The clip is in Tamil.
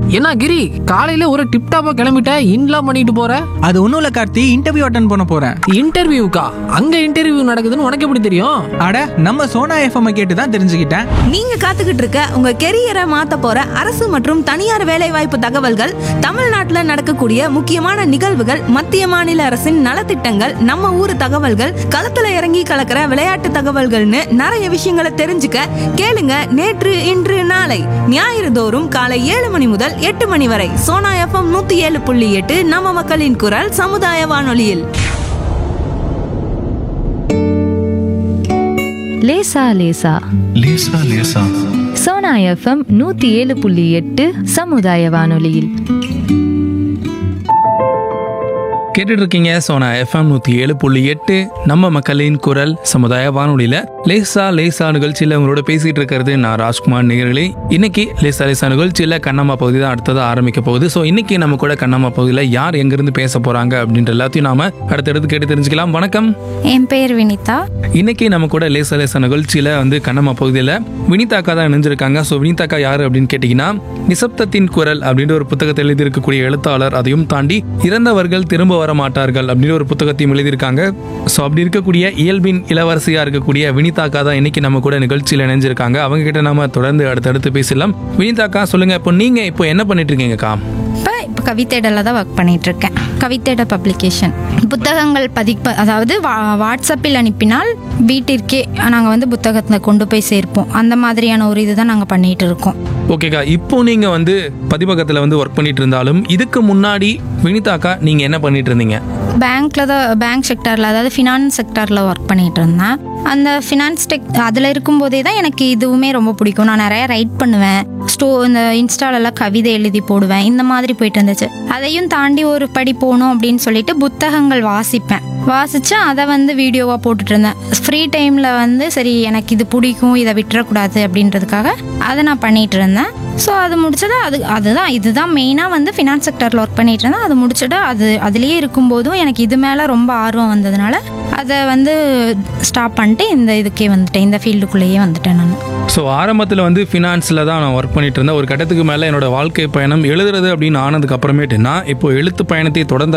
என்ன கிரி காலையில ஒரு டிப் டாப்பா கிளம்பிட்ட இன்லாம் பண்ணிட்டு போற அது ஒன்றும் இல்லை கார்த்தி இன்டர்வியூ அட்டன் பண்ண போகிறேன் இன்டர்வியூக்கா அங்க இன்டர்வியூ நடக்குதுன்னு உனக்கு எப்படி தெரியும் அட நம்ம சோனா எஃப்எம் கேட்டு தான் தெரிஞ்சுக்கிட்டேன் நீங்க காத்துக்கிட்டு இருக்க உங்க கெரியரை மாத்த போற அரசு மற்றும் தனியார் வேலைவாய்ப்பு தகவல்கள் தமிழ்நாட்டுல நடக்கக்கூடிய முக்கியமான நிகழ்வுகள் மத்திய மாநில அரசின் நலத்திட்டங்கள் நம்ம ஊர் தகவல்கள் களத்துல இறங்கி கலக்கிற விளையாட்டு தகவல்கள்னு நிறைய விஷயங்களை தெரிஞ்சுக்க கேளுங்க நேற்று இன்று நாளை ஞாயிறு தோறும் காலை ஏழு மணி முதல் எட்டு மணி வரை சோனா எஃப்எம் நூத்தி ஏழு புள்ளி எட்டு நம்ம மக்களின் குரல் சமுதாய வானொலியில் லேசா லேசா லேசா லேசா சோனா எஃப்எம் நூத்தி ஏழு புள்ளி எட்டு சமுதாய வானொலியில் கேட்டுட்டு இருக்கீங்க சோனா எஃப்எம் நூற்றி ஏழு புள்ளி எட்டு நம்ம மக்களின் குரல் சமுதாய வானொலியில் லேசா லேசா நிகழ்ச்சியில் உங்களோட பேசிட்டு இருக்கிறது நான் ராஜ்குமார் நேர்களே இன்னைக்கு லேசா லேசா நிகழ்ச்சியில் கண்ணம்மா பகுதி தான் அடுத்ததாக ஆரம்பிக்க போகுது ஸோ இன்னைக்கு நம்ம கூட கண்ணம்மா பகுதியில் யார் எங்கேருந்து பேச போறாங்க அப்படின்ற எல்லாத்தையும் நாம அடுத்தடுத்து கேட்டு தெரிஞ்சுக்கலாம் வணக்கம் என் பேர் வினிதா இன்னைக்கு நம்ம கூட லேசா லேசா நிகழ்ச்சியில் வந்து கண்ணம்மா பகுதியில் வினிதாக்கா தான் இணைஞ்சிருக்காங்க ஸோ வினிதாக்கா யார் அப்படின்னு கேட்டிங்கன்னா நிசப்தத்தின் குரல் அப்படின்ற ஒரு புத்தகத்தை எழுதியிருக்கக்கூடிய எழுத்தாளர் அதையும் தாண்டி இறந்தவர்கள் திரும்ப வர மாட்டார்கள் அப்படின்னு ஒரு புத்தகத்தையும் எழுதியிருக்காங்க ஸோ அப்படி இருக்கக்கூடிய இயல்பின் இளவரசியாக இருக்கக்கூடிய வினிதாக்கா தான் இன்னைக்கு நம்ம கூட நிகழ்ச்சியில் இணைஞ்சிருக்காங்க அவங்க கிட்ட நாம தொடர்ந்து அடுத்தடுத்து பேசலாம் வினிதாக்கா சொல்லுங்க இப்போ நீங்க இப்போ என்ன பண்ணிட்டு இருக்கீங்கக்கா இப்போ இப்போ கவித்தேடலில் தான் ஒர்க் பண்ணிட்டு இருக்கேன் கவித்தேட பப்ளிகேஷன் புத்தகங்கள் பதிப்ப அதாவது வா வாட்ஸ்அப்பில் அனுப்பினால் வீட்டிற்கே நாங்கள் வந்து புத்தகத்தை கொண்டு போய் சேர்ப்போம் அந்த மாதிரியான ஒரு இதுதான் நாங்கள் பண்ணிட்டு இருக்கோம் ஓகேக்கா இப்போ நீங்க வந்து பதிப்பகத்தில் வந்து ஒர்க் பண்ணிட்டு இருந்தாலும் இதுக்கு முன்னாடி வினிதாக்கா நீங்க என்ன பண்ணிட்டு இருந்தீங்க பேங்க்ல தான் பேங்க் செக்டரில் அதாவது ஃபினான்ஸ் செக்டரில் ஒர்க் பண்ணிட்டு இருந்தேன் அந்த ஃபினான்ஸ் டெக் அதில் இருக்கும்போதே தான் எனக்கு இதுவுமே ரொம்ப பிடிக்கும் நான் நிறைய ரைட் பண்ணுவேன் ஸ்டோ இந்த இன்ஸ்டாலெல்லாம் கவிதை எழுதி போடுவேன் இந்த மாதிரி போயிட்டு இருந்துச்சு அதையும் தாண்டி ஒரு படி போகணும் அப்படின்னு சொல்லிட்டு புத்தகங்கள் வாசிப்பேன் வாசிச்சு அதை வந்து வீடியோவாக போட்டுட்டு இருந்தேன் ஃப்ரீ டைமில் வந்து சரி எனக்கு இது பிடிக்கும் இதை விட்டுறக்கூடாது அப்படின்றதுக்காக அதை நான் பண்ணிட்டு இருந்தேன் ஸோ அது முடிச்சது அது அதுதான் இதுதான் மெயினாக வந்து ஃபினான்ஸ் செக்டரில் ஒர்க் பண்ணிட்டு இருந்தேன் அது முடிச்சுட்டு அது அதுலேயே இருக்கும்போதும் எனக்கு இது மேலே ரொம்ப ஆர்வம் வந்ததுனால அதை வந்து ஸ்டாப் பண்ணிட்டு இந்த இதுக்கே வந்துட்டேன் இந்த ஃபீல்டுக்குள்ளேயே வந்துட்டேன் நான் ஸோ ஆரம்பத்தில் வந்து ஃபினான்ஸில் தான் நான் ஒர்க் பண்ணிட்டு இருந்தேன் ஒரு கட்டத்துக்கு மேலே என்னோட வாழ்க்கை பயணம் எழுதுறது அப்படின்னு ஆனதுக்கு அப்புறமேட்டு நான் இப்போ எழுத்து பயணத்தை தொடர்ந்து